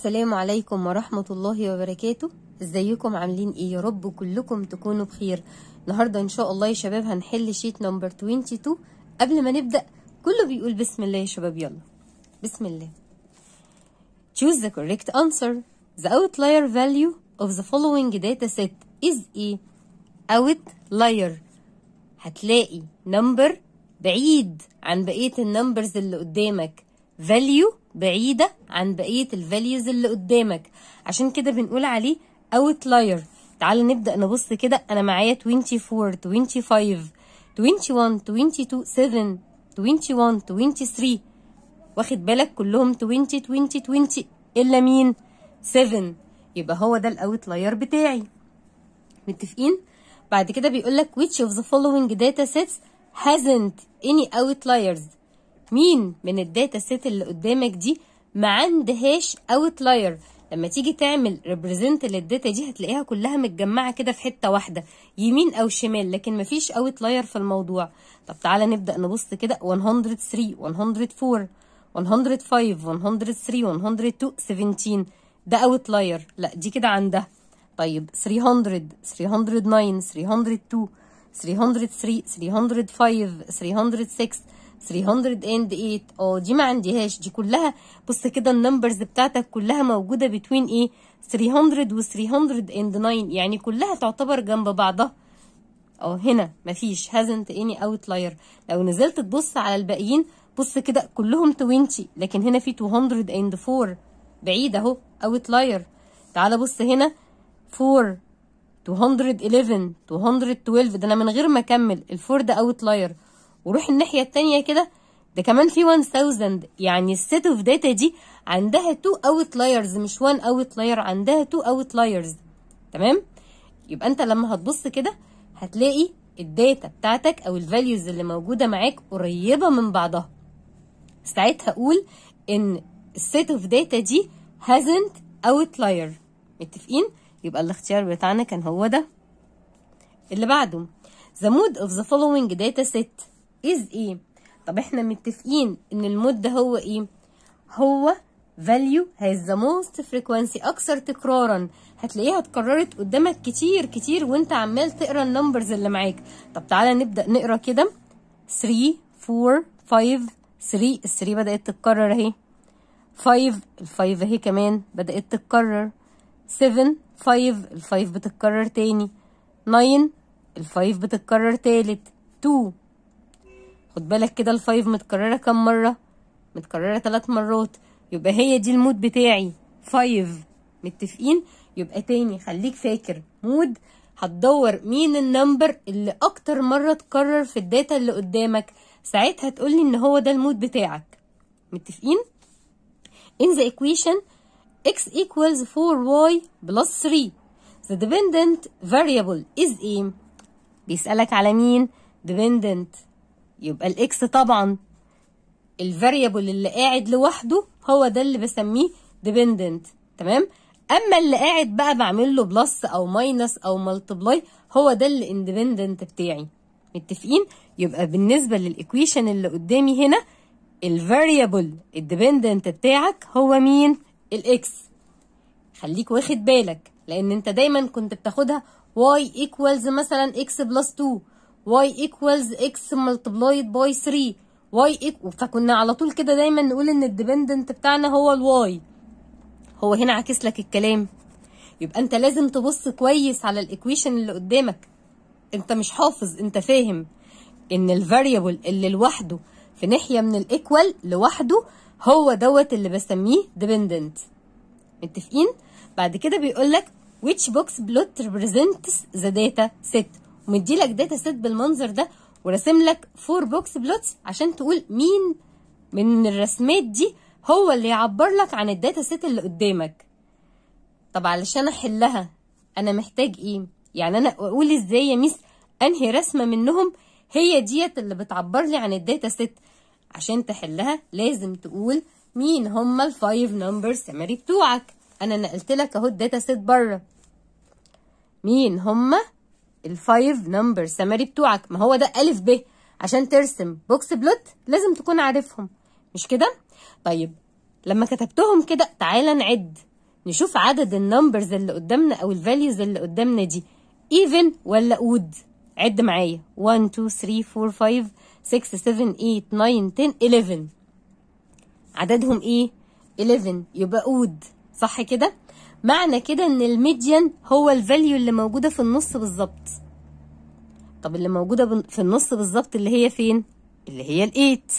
السلام عليكم ورحمة الله وبركاته ازيكم عاملين ايه يا رب كلكم تكونوا بخير النهاردة ان شاء الله يا شباب هنحل شيت نمبر 22 قبل ما نبدأ كله بيقول بسم الله يا شباب يلا بسم الله choose the correct answer the outlier value of the following data set is a outlier هتلاقي number بعيد عن بقية النمبرز اللي قدامك value بعيدة عن بقية الفاليوز اللي قدامك عشان كده بنقول عليه outlier تعال نبدأ نبص كده أنا معايا 24 25 21 22 7 21 23 واخد بالك كلهم 20 20 20 إلا مين 7 يبقى هو ده الاوتلاير بتاعي متفقين بعد كده بيقول لك which of the following data sets hasn't any outliers مين من الداتا سيت اللي قدامك دي ما عندهاش اوتلاير لما تيجي تعمل ريبريزنت للداتا دي هتلاقيها كلها متجمعه كده في حته واحده يمين او شمال لكن مفيش اوتلاير في الموضوع طب تعالى نبدا نبص كده 103 104 105 103 102 17 ده اوتلاير لا دي كده عندها طيب 300 309 302 303 305 306 308 اه دي ما عنديهاش دي كلها بص كده النمبرز بتاعتك كلها موجوده بتوين ايه 300 و 309 يعني كلها تعتبر جنب بعضها اه هنا مفيش hasn't any outlier لو نزلت تبص على الباقيين بص كده كلهم 20 لكن هنا في 204 بعيد اهو outlier تعال بص هنا 4 211 212 ده انا من غير ما اكمل الفور ده اوتلاير وروح الناحيه التانية كده ده كمان في 1000 يعني السيت اوف داتا دي عندها 2 اوتلايرز مش 1 اوتلاير عندها 2 اوتلايرز تمام يبقى انت لما هتبص كده هتلاقي الداتا بتاعتك او الفاليوز اللي موجوده معاك قريبه من بعضها ساعتها اقول ان السيت اوف داتا دي hasn't outlier متفقين يبقى الاختيار بتاعنا كان هو ده اللي بعده the mode of the following data set is ايه طب احنا متفقين ان المود ده هو ايه هو value has the most frequency اكثر تكرارا هتلاقيها اتكررت قدامك كتير كتير وانت عمال تقرا النمبرز اللي معاك طب تعالى نبدا نقرا كده 3 4 5 3 ال 3 بدات تتكرر اهي 5 ال 5 اهي كمان بدات تتكرر 7 5 ال 5 بتتكرر تاني 9 ال 5 بتتكرر تالت 2 خد بالك كده ال 5 متكرره كام مره متكرره ثلاث مرات يبقى هي دي المود بتاعي 5 متفقين يبقى تاني خليك فاكر مود هتدور مين النمبر اللي اكتر مره تكرر في الداتا اللي قدامك ساعتها تقولي ان هو ده المود بتاعك متفقين in the equation x equals 4y plus 3 the dependent variable is ايه بيسألك على مين dependent يبقى الاكس طبعا الفاريبل اللي قاعد لوحده هو ده اللي بسميه dependent تمام اما اللي قاعد بقى بعمل له بلس او ماينس او ملتبلاي هو ده اللي اندبندنت بتاعي متفقين يبقى بالنسبه للايكويشن اللي قدامي هنا الفاريبل الديبندنت بتاعك هو مين الاكس خليك واخد بالك لان انت دايما كنت بتاخدها y equals مثلا x plus 2 y equals x multiplied by 3 y equals فكنا على طول كده دايما نقول ان الديبندنت بتاعنا هو الواي هو هنا عاكس لك الكلام يبقى انت لازم تبص كويس على الايكويشن اللي قدامك انت مش حافظ انت فاهم ان الفاريبل اللي لوحده في ناحيه من الايكوال لوحده هو دوت اللي بسميه dependent متفقين بعد كده بيقول لك which box plot represents the data set ومدي لك داتا سيت بالمنظر ده وراسم لك فور بوكس بلوتس عشان تقول مين من الرسمات دي هو اللي يعبر لك عن الداتا سيت اللي قدامك طب علشان احلها انا محتاج ايه يعني انا اقول ازاي يا ميس انهي رسمه منهم هي ديت اللي بتعبر لي عن الداتا سيت عشان تحلها لازم تقول مين هما الفايف نمبر سمري بتوعك انا نقلت لك اهو الداتا سيت بره مين هما الفايف نمبر سمري بتوعك ما هو ده الف ب عشان ترسم بوكس بلوت لازم تكون عارفهم مش كده طيب لما كتبتهم كده تعالى نعد نشوف عدد النمبرز اللي قدامنا او الفاليوز اللي قدامنا دي even ولا odd عد معايا 1 2 3 4 5 6 7 8 9 10 11 عددهم ايه 11 يبقى odd صح كده معنى كده ان الميديان هو الفاليو اللي موجوده في النص بالظبط طب اللي موجوده بن- في النص بالظبط اللي هي فين اللي هي الايت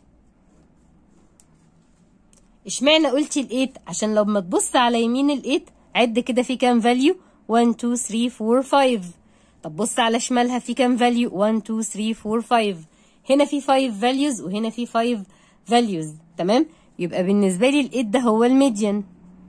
اشمعنى قلتي الايت عشان لما تبص على يمين الايت عد كده في كام فاليو 1 2 3 4 5 طب بص على شمالها في كام فاليو 1 2 3 4 5 هنا في 5 فاليوز وهنا في 5 فاليوز تمام يبقى بالنسبه لي الايت ده هو الميديان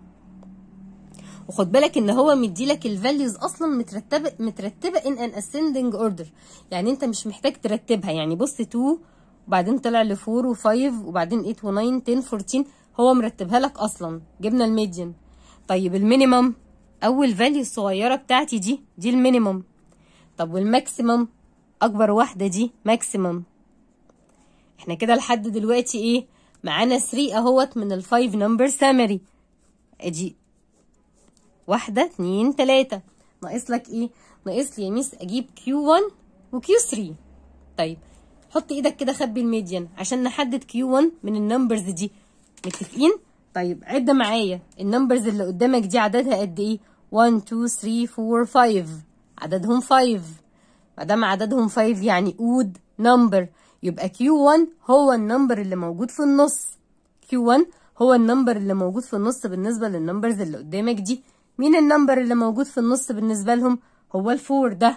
وخد بالك ان هو مديلك الفاليوز اصلا مترتبه مترتبه ان ان ascending اوردر يعني انت مش محتاج ترتبها يعني بص 2 وبعدين طلع ل 4 و5 وبعدين 8 و9 10 14 هو مرتبها لك اصلا جبنا الميديان طيب المينيمم اول فاليو الصغيره بتاعتي دي دي المينيمم طب والماكسيمم اكبر واحده دي ماكسيمم احنا كده لحد دلوقتي ايه معانا 3 اهوت من الفايف نمبر سامري ادي واحدة اتنين تلاتة ناقص لك ايه ناقص لي يا ميس اجيب كيو 1 وكيو 3 طيب حط ايدك كده خبي الميديان عشان نحدد كيو 1 من النمبرز دي متفقين طيب عد معايا النمبرز اللي قدامك دي عددها قد ايه 1 2 3 4 5 عددهم 5 ما دام عددهم 5 يعني اود نمبر يبقى كيو 1 هو النمبر اللي موجود في النص كيو 1 هو النمبر اللي موجود في النص بالنسبه للنمبرز اللي قدامك دي مين النمبر اللي موجود في النص بالنسبه لهم هو الفور ده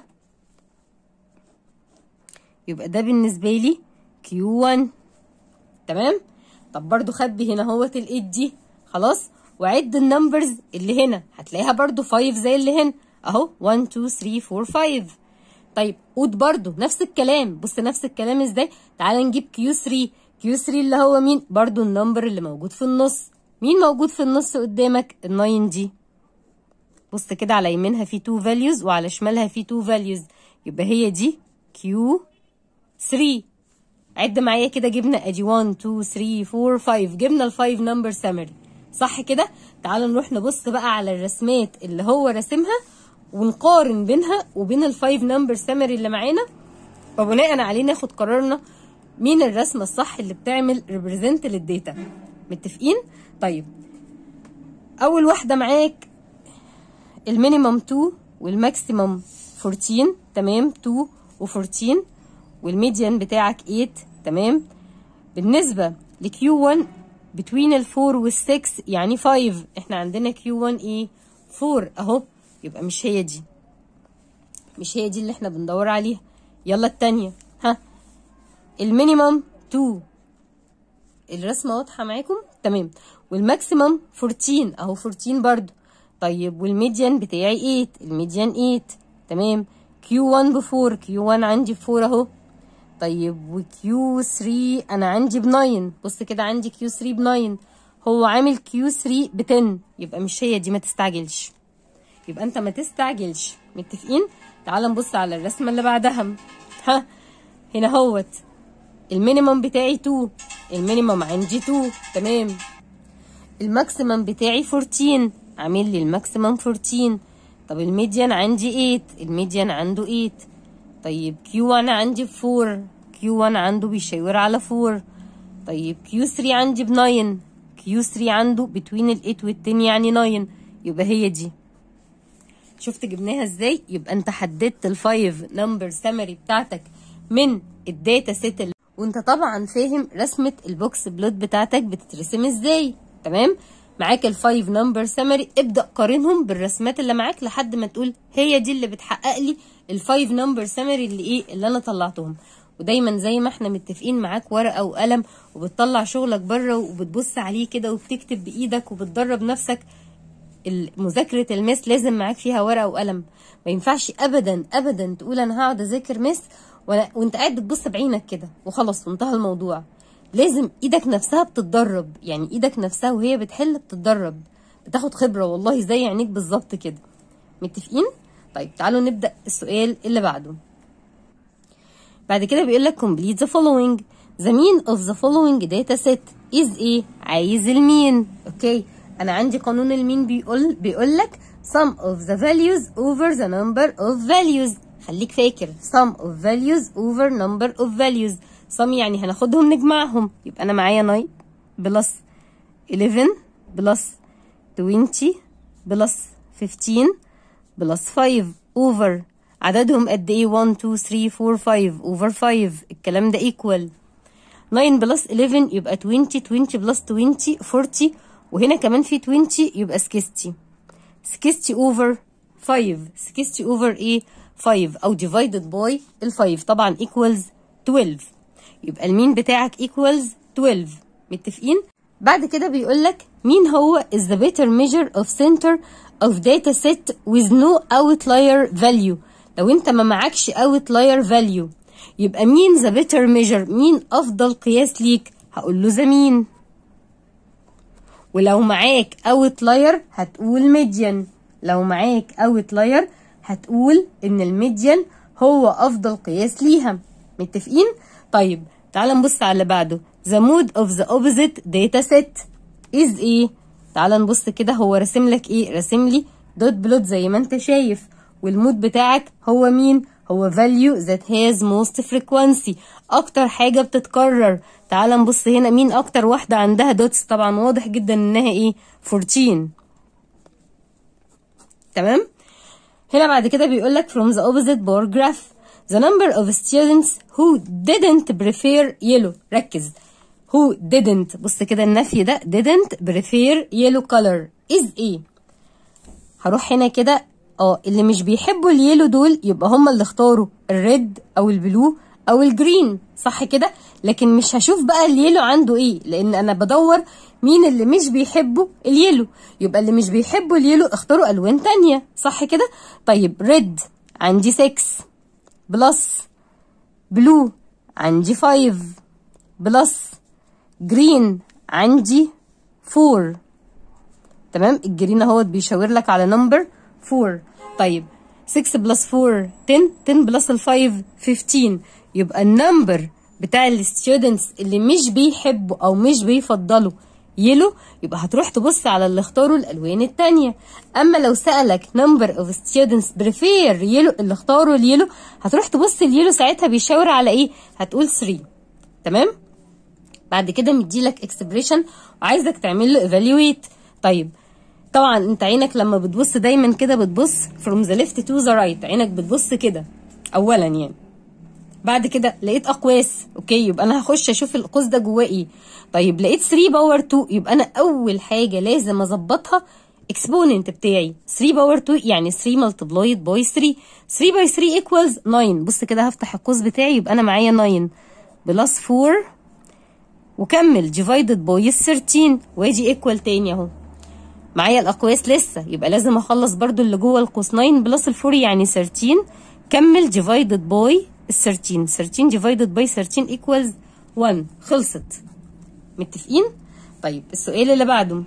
يبقى ده بالنسبه لي كيو 1 تمام طب برضو خبي هنا اهوت الايت دي خلاص وعد النمبرز اللي هنا هتلاقيها برضو 5 زي اللي هنا اهو 1 2 3 4 5 طيب قود برضو نفس الكلام بص نفس الكلام ازاي تعال نجيب كيو 3 كيو 3 اللي هو مين برضو النمبر اللي موجود في النص مين موجود في النص قدامك ال9 دي بص كده على يمينها في 2 values وعلى شمالها في 2 values يبقى هي دي كيو 3 عد معايا كده جبنا ادي 1 2 3 4 5 جبنا الفايف نمبر سمري صح كده تعالوا نروح نبص بقى على الرسمات اللي هو راسمها ونقارن بينها وبين الفايف نمبر سمري اللي معانا وبناء عليه ناخد قرارنا مين الرسمه الصح اللي بتعمل ريبريزنت للداتا متفقين طيب اول واحده معاك المينيمم 2 والماكسيمم 14 تمام 2 و14 والميديان بتاعك 8 تمام بالنسبة لكيو 1 بتوين الفور والسكس يعني 5 احنا عندنا كيو 1 ايه 4 اهو يبقى مش هي دي مش هي دي اللي احنا بندور عليها يلا التانية ها المينيمم 2 الرسمة واضحة معاكم تمام والماكسيمم 14 اهو 14 برضو طيب والميديان بتاعي 8 الميديان 8 تمام كيو 1 ب 4 كيو 1 عندي ب 4 اهو طيب وكيو 3 انا عندي ب 9 بص كده عندي كيو 3 ب 9 هو عامل كيو 3 ب 10 يبقى مش هي دي ما تستعجلش يبقى انت ما تستعجلش متفقين تعال نبص على الرسمه اللي بعدها ها هنا هوت المينيمم بتاعي 2 المينيمم عندي 2 تمام الماكسيمم بتاعي 14 عامل لي الماكسيمم 14 طب الميديان عندي 8 الميديان عنده 8 طيب كيو 1 عندي ب 4 كيو 1 عنده بيشاور على 4 طيب كيو 3 عندي ب 9 كيو 3 عنده بتوين ال 8 وال 10 يعني 9 يبقى هي دي شفت جبناها ازاي يبقى انت حددت الفايف نمبر سمري بتاعتك من الداتا سيت ال- وانت طبعا فاهم رسمه البوكس بلوت بتاعتك بتترسم ازاي تمام معاك الفايف نمبر سمري ابدا قارنهم بالرسمات اللي معاك لحد ما تقول هي دي اللي بتحقق لي الفايف نمبر سمري اللي ايه اللي انا طلعتهم ودايما زي ما احنا متفقين معاك ورقه وقلم وبتطلع شغلك بره وبتبص عليه كده وبتكتب بايدك وبتدرب نفسك مذاكرة المس لازم معاك فيها ورقة وقلم ما ينفعش ابدا ابدا تقول انا هقعد اذاكر مس وأنا- وانت قاعد بتبص بعينك كده وخلاص وانتهى الموضوع لازم ايدك نفسها بتتدرب يعني ايدك نفسها وهي بتحل بتتدرب بتاخد خبرة والله زي عينيك بالظبط كده متفقين طيب تعالوا نبدأ السؤال اللي بعده بعد كده بيقول لك complete the following the mean of the following data set is ايه عايز المين اوكي انا عندي قانون المين بيقول بيقول لك sum of the values over the number of values خليك فاكر sum of values over number of values sum يعني هناخدهم نجمعهم يبقى انا معايا 9 بلس 11 بلس 20 بلس 15 بلس 5 over عددهم قد ايه 1 2 3 4 5 over 5 الكلام ده equal 9 بلس 11 يبقى 20 20 بلس 20 40 وهنا كمان في 20 يبقى 60 60 over 5 60 over ايه 5 او divided by ال 5 طبعا equals 12 يبقى المين بتاعك equals 12 متفقين بعد كده بيقول لك مين هو is the better measure of center of data set with no outlier value لو انت ما معكش outlier value يبقى مين the better measure مين افضل قياس ليك هقول له the mean ولو معاك outlier هتقول median لو معاك outlier هتقول ان الميديان هو افضل قياس ليها متفقين طيب تعال نبص على اللي بعده the mode of the opposite data set is ايه تعال نبص كده هو راسم لك ايه راسم لي دوت بلوت زي ما انت شايف والمود بتاعك هو مين هو value that has most frequency اكتر حاجة بتتكرر تعال نبص هنا مين اكتر واحدة عندها دوتس طبعا واضح جدا انها ايه 14 تمام هنا بعد كده بيقول لك from the opposite bar graph the number of students who didn't prefer yellow ركز who didn't بص كده النفي ده didn't prefer yellow color is ايه هروح هنا كده اه اللي مش بيحبوا اليلو دول يبقى هم اللي اختاروا الريد او البلو او الجرين صح كده لكن مش هشوف بقى اليلو عنده ايه لان انا بدور مين اللي مش بيحبوا اليلو يبقى اللي مش بيحبوا اليلو اختاروا الوان تانية صح كده طيب ريد عندي 6 بلس بلو عندي 5 بلس جرين عندي 4 تمام الجرين اهوت بيشاور لك على نمبر 4 طيب 6 بلس 4 10 10 بلس ال 5 15 يبقى النمبر بتاع الستودنتس اللي مش بيحبوا او مش بيفضلوا يلو يبقى هتروح تبص على اللي اختاروا الالوان التانية اما لو سالك number of students prefer يلو اللي اختاروا اليلو هتروح تبص اليلو ساعتها بيشاور على ايه هتقول 3 تمام بعد كده مديلك اكسبريشن وعايزك تعمل له evaluate طيب طبعا انت عينك لما بتبص دايما كده بتبص from the left to the right عينك بتبص كده اولا يعني بعد كده لقيت اقواس اوكي يبقى انا هخش اشوف القوس ده جواه ايه طيب لقيت 3 باور 2 يبقى انا اول حاجه لازم اظبطها اكسبوننت بتاعي 3 باور 2 يعني 3 ملتبلايد باي 3 3 باي 3 ايكوالز 9 بص كده هفتح القوس بتاعي يبقى انا معايا 9 بلس 4 وكمل ديفايدد باي 13 واجي ايكوال تاني اهو معايا الاقواس لسه يبقى لازم اخلص برضو اللي جوه القوس 9 بلس ال 4 يعني 13 كمل ديفايدد باي ال 13 13 ديفايدد باي 13 ايكوالز 1 خلصت متفقين طيب السؤال اللي بعده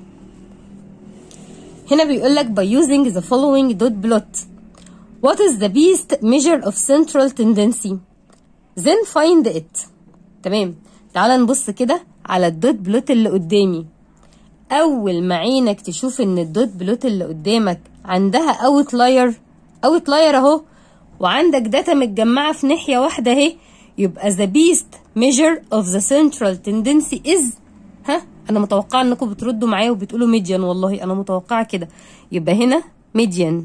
هنا بيقول لك by using the following dot plot what is the best measure of central tendency then find it تمام تعال نبص كده على الدوت بلوت اللي قدامي اول ما عينك تشوف ان الدوت بلوت اللي قدامك عندها اوتلاير اوتلاير اهو وعندك داتا متجمعه في ناحيه واحده اهي يبقى the best measure of the central tendency is ها انا متوقعه انكم بتردوا معايا وبتقولوا ميديان والله انا متوقعه كده يبقى هنا ميديان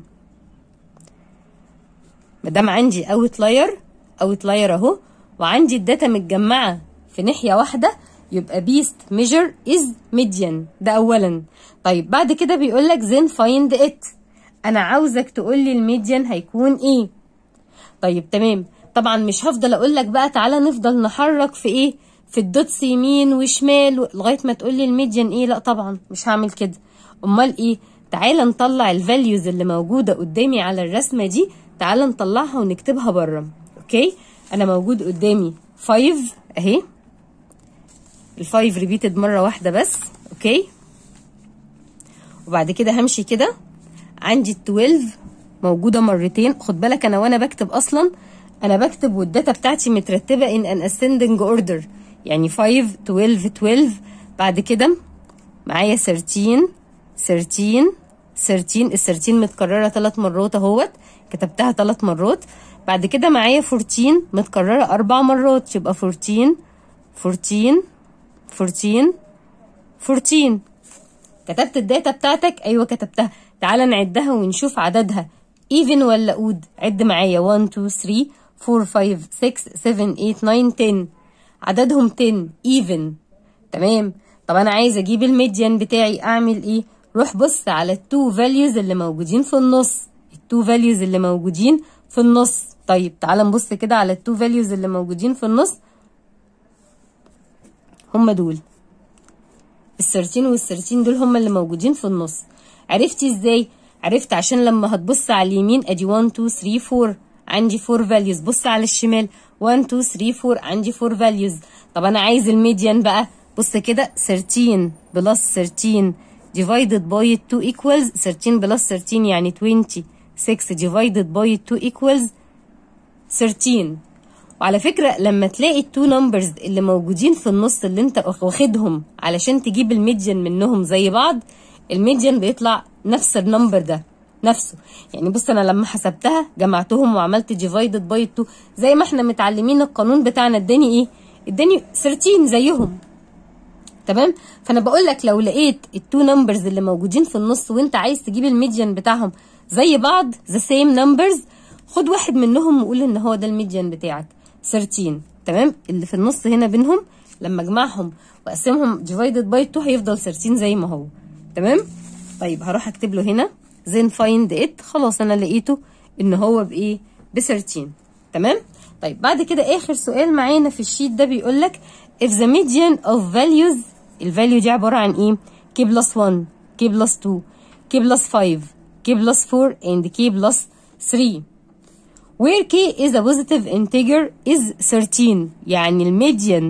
مادام عندي اوتلاير اوتلاير اهو وعندي الداتا متجمعه في ناحيه واحده يبقى بيست ميجر از ميديان ده اولا طيب بعد كده بيقول لك then find it انا عاوزك تقول لي الميديان هيكون ايه طيب تمام طبعا مش هفضل اقول لك بقى تعالى نفضل نحرك في ايه في الدوتس يمين وشمال لغايه ما تقول لي الميديان ايه لا طبعا مش هعمل كده امال ايه تعالى نطلع الفاليوز اللي موجوده قدامي على الرسمه دي تعالى نطلعها ونكتبها بره اوكي انا موجود قدامي 5 اهي الفايف ريبيتد مره واحده بس اوكي وبعد كده همشي كده عندي ال 12 موجوده مرتين خد بالك انا وانا بكتب اصلا انا بكتب والداتا بتاعتي مترتبه ان ان ascending اوردر يعني 5 12 12 بعد كده معايا 13 13 13 ال 13 متكررة ثلاث مرات اهوت كتبتها ثلاث مرات بعد كده معايا 14 متكررة أربع مرات يبقى 14 14 14 14 كتبت الداتا بتاعتك أيوة كتبتها تعالى نعدها ونشوف عددها even ولا اود عد معايا 1 2 3 4 5 6 7 8 9 10 عددهم 10 even تمام طب انا عايز اجيب الميديان بتاعي اعمل ايه روح بص على التو فاليوز اللي موجودين في النص التو فاليوز اللي موجودين في النص طيب تعال نبص كده على التو فاليوز اللي موجودين في النص هم دول السرتين والسرتين دول هم اللي موجودين في النص عرفتي ازاي عرفت عشان لما هتبص على اليمين ادي 1 2 3 4 عندي 4 فاليوز بص على الشمال 1 2 3 4 عندي 4 فاليوز طب انا عايز الميديان بقى بص كده 13 بلس 13 divided by 2 equals 13 بلس 13 يعني 20 6 divided by 2 equals 13 وعلى فكرة لما تلاقي التو نمبرز اللي موجودين في النص اللي انت واخدهم علشان تجيب الميديان منهم زي بعض الميديان بيطلع نفس النمبر ده نفسه يعني بص انا لما حسبتها جمعتهم وعملت ديفايدد باي 2 زي ما احنا متعلمين القانون بتاعنا اداني ايه اداني 13 زيهم تمام فانا بقول لك لو لقيت التو نمبرز اللي موجودين في النص وانت عايز تجيب الميديان بتاعهم زي بعض ذا سيم نمبرز خد واحد منهم وقول ان هو ده الميديان بتاعك 13 تمام اللي في النص هنا بينهم لما اجمعهم واقسمهم ديفايدد باي 2 هيفضل 13 زي ما هو تمام طيب هروح اكتب له هنا then find it خلاص انا لقيته ان هو بايه ب 13 تمام طيب بعد كده اخر سؤال معانا في الشيت ده بيقول لك if the median of values الفاليو دي عباره عن ايه k plus 1 k plus 2 k plus 5 k plus 4 and k plus 3 where k is a positive integer is 13 يعني الميديان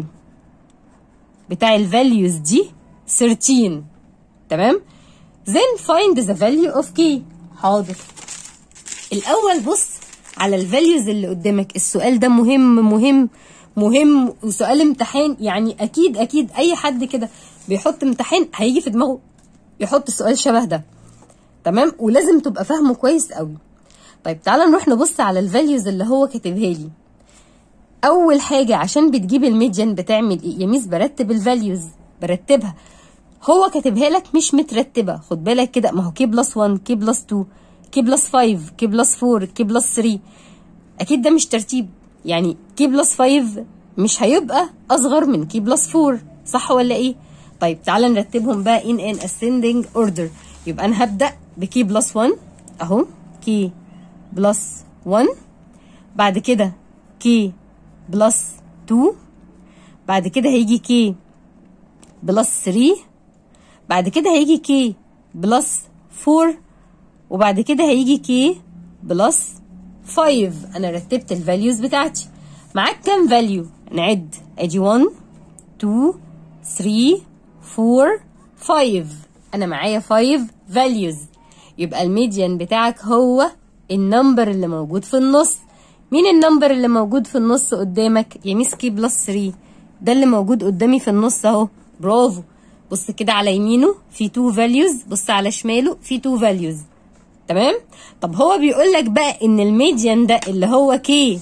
بتاع الفاليوز دي 13 تمام then find the value of k حاضر الاول بص على الفاليوز اللي قدامك السؤال ده مهم مهم مهم وسؤال امتحان يعني اكيد اكيد اي حد كده بيحط امتحان هيجي في دماغه يحط سؤال شبه ده تمام ولازم تبقى فاهمه كويس قوي طيب تعالى نروح نبص على الفاليوز اللي هو كاتبها لي اول حاجه عشان بتجيب الميديان بتعمل ايه يا ميس برتب الفاليوز برتبها هو كاتبها لك مش مترتبه خد بالك كده ما هو كي بلس 1 كي بلس 2 كي بلس 5 كي بلس 4 كي بلس 3 اكيد ده مش ترتيب يعني كي بلس 5 مش هيبقى اصغر من كي بلس 4 صح ولا ايه طيب تعالى نرتبهم بقى in an ascending order يبقى انا هبدا بكي بلس 1 اهو كي بلس 1 بعد كده كي بلس 2 بعد كده هيجي كي بلس 3 بعد كده هيجي كي بلس 4 وبعد كده هيجي كي بلس 5 انا رتبت الفاليوز بتاعتي معاك كام فاليو نعد ادي 1 2 3 4 5 انا معايا 5 فاليوز يبقى الميديان بتاعك هو النمبر اللي موجود في النص مين النمبر اللي موجود في النص قدامك يا ميس كي بلس 3 ده اللي موجود قدامي في النص اهو برافو بص كده على يمينه في 2 فاليوز بص على شماله في 2 فاليوز تمام طب هو بيقول لك بقى ان الميديان ده اللي هو كي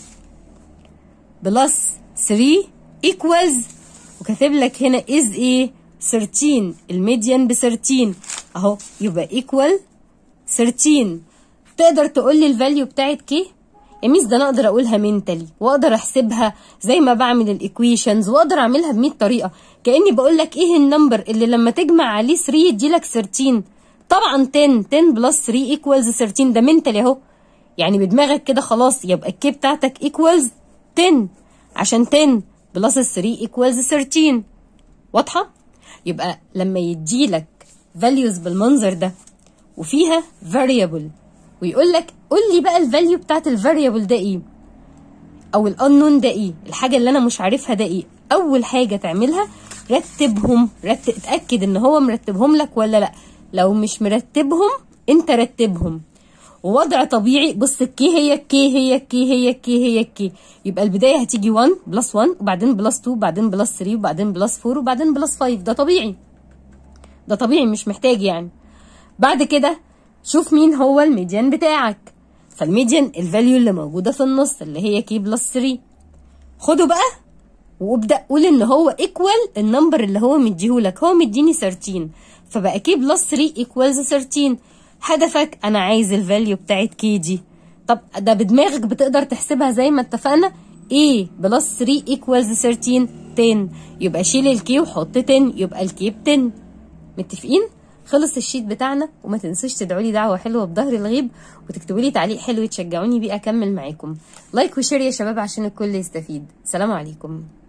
بلس 3 ايكوالز وكاتب لك هنا از ايه 13 الميديان ب 13 اهو يبقى ايكوال 13 تقدر تقول لي الفاليو بتاعت كي يا ميس ده انا اقدر اقولها منتلي واقدر احسبها زي ما بعمل الايكويشنز واقدر اعملها ب 100 طريقه كاني بقول لك ايه النمبر اللي لما تجمع عليه 3 يديلك 13 طبعا 10 10 بلس 3 ايكوالز 13 ده منتلي اهو يعني بدماغك كده خلاص يبقى الكي بتاعتك ايكوالز 10 عشان 10 بلس 3 ايكوالز 13 واضحه يبقى لما يديلك values بالمنظر ده وفيها variable ويقول لك قول لي بقى الفاليو بتاعت الفاريبل ده ايه او الانون ده ايه الحاجه اللي انا مش عارفها ده ايه اول حاجه تعملها رتبهم رتب اتاكد ان هو مرتبهم لك ولا لا لو مش مرتبهم انت رتبهم ووضع طبيعي بص الكي هي الكي هي الكي هي الكي هي الكي يبقى البدايه هتيجي 1 بلس 1 وبعدين بلس 2 وبعدين بلس 3 وبعدين بلس 4 وبعدين بلس 5 ده طبيعي ده طبيعي مش محتاج يعني بعد كده شوف مين هو الميديان بتاعك فالميديان الفاليو اللي موجوده في النص اللي هي كي بلس 3 خده بقى وابدا قول ان هو ايكوال النمبر اللي هو مديهولك هو مديني 13 فبقى كي بلس 3 ايكوالز 13 هدفك انا عايز الفاليو بتاعت كي دي طب ده بدماغك بتقدر تحسبها زي ما اتفقنا A بلس 3 equals 13 10 يبقى شيل الكي وحط 10 يبقى الكي ب 10 متفقين؟ خلص الشيت بتاعنا وما تنسوش تدعوا لي دعوه حلوه بظهر الغيب وتكتبوا لي تعليق حلو تشجعوني بيه اكمل معاكم لايك وشير يا شباب عشان الكل يستفيد سلام عليكم